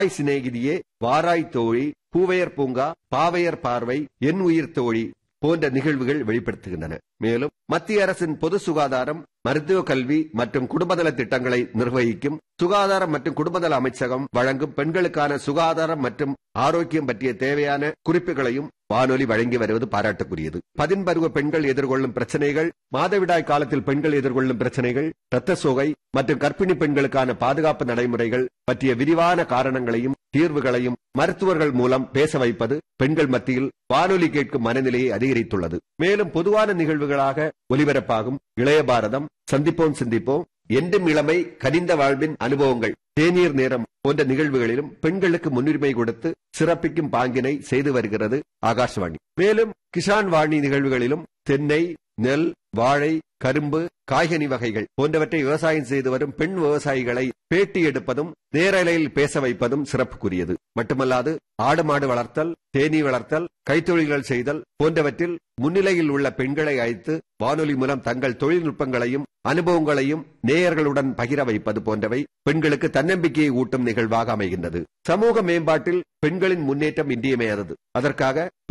வாராய் சிநேகிதியே வாராய் தோழி பூவையர் பூங்கா பாவையர் பார்வை என் உயிர் தோழி போன்ற நிகழ்வுகள் வெளிப்படுத்துகின்றன மேலும் மத்திய அரசின் பொது சுகாதாரம் மருத்துவ கல்வி மற்றும் குடும்பநல திட்டங்களை நிர்வகிக்கும் சுகாதாரம் மற்றும் குடும்பநல அமைச்சகம் வழங்கும் பெண்களுக்கான சுகாதாரம் மற்றும் ஆரோக்கியம் பற்றிய தேவையான குறிப்புகளையும் வானொலி வழங்கி வருவது பாராட்டுக்குரியது பதின்பருவ பெண்கள் எதிர்கொள்ளும் பிரச்சனைகள் மாதவிடாய் காலத்தில் பெண்கள் எதிர்கொள்ளும் பிரச்சனைகள் இரத்த சோகை மற்றும் கர்ப்பிணி பெண்களுக்கான பாதுகாப்பு நடைமுறைகள் பற்றிய விரிவான காரணங்களையும் தீர்வுகளையும் மருத்துவர்கள் மூலம் பேச வைப்பது பெண்கள் மத்தியில் வானொலி கேட்கும் மனநிலையை அதிகரித்துள்ளது மேலும் பொதுவான நிகழ்வுகளாக ஒலிபரப்பாகும் இளைய பாரதம் சந்திப்போம் சிந்திப்போம் என்றும் இளமை கனிந்த வாழ்வின் அனுபவங்கள் தேநீர் நேரம் போன்ற நிகழ்வுகளிலும் பெண்களுக்கு முன்னுரிமை கொடுத்து சிறப்பிக்கும் பாங்கினை செய்து வருகிறது ஆகாஷ்வாணி மேலும் கிசான் வாணி நிகழ்வுகளிலும் தென்னை நெல் வாழை கரும்பு காய்கனி வகைகள் போன்றவற்றை விவசாயம் செய்து வரும் பெண் விவசாயிகளை பேட்டி எடுப்பதும் நேரலையில் பேச வைப்பதும் சிறப்புக்குரியது மட்டுமல்லாது ஆடு மாடு வளர்த்தல் தேனீ வளர்த்தல் கைத்தொழில்கள் செய்தல் போன்றவற்றில் முன்னிலையில் உள்ள பெண்களை அழைத்து வானொலி மூலம் தங்கள் தொழில்நுட்பங்களையும் அனுபவங்களையும் நேயர்களுடன் பகிர வைப்பது போன்றவை பெண்களுக்கு தன்னம்பிக்கையை ஊட்டும் நிகழ்வாக அமைகின்றது சமூக மேம்பாட்டில் பெண்களின் முன்னேற்றம் இன்றியமையாதது அதற்காக